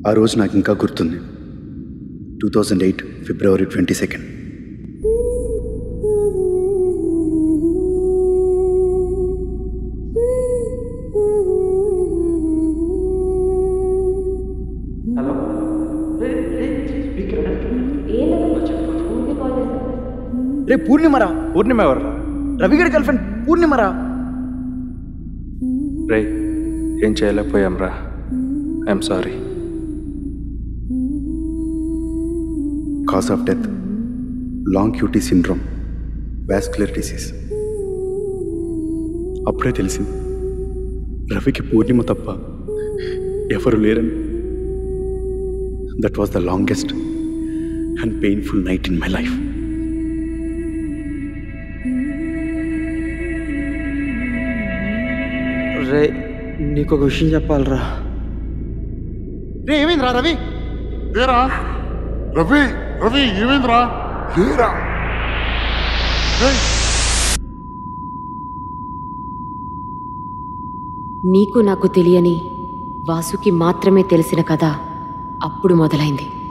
ఆ రోజు నాకు ఇంకా గుర్తుంది two thousand eight February twenty second రే పూర్ణిమరా పూర్ణిమ ఎవర్రా రవిగడి గర్ల్ ఫ్రెండ్ పూర్ణిమరా రే ఏం చేయలేకపోయాం రా I'm sorry cause of death long QT syndrome vascular disease అప్పుడే తెలిసింది రవికి పూర్ణిమ తప్ప ఎవరు లేరని that was the longest and painful night in my life రే నీకు ఒక విషయం చెప్పాలరా రే ఏమైందిరా రవి ఏరా రవి రవి ఏమైందిరా ఏరా ఏయ్, నీకు నాకు తెలియని వాసుకి మాత్రమే తెలిసిన కథ అప్పుడు మొదలైంది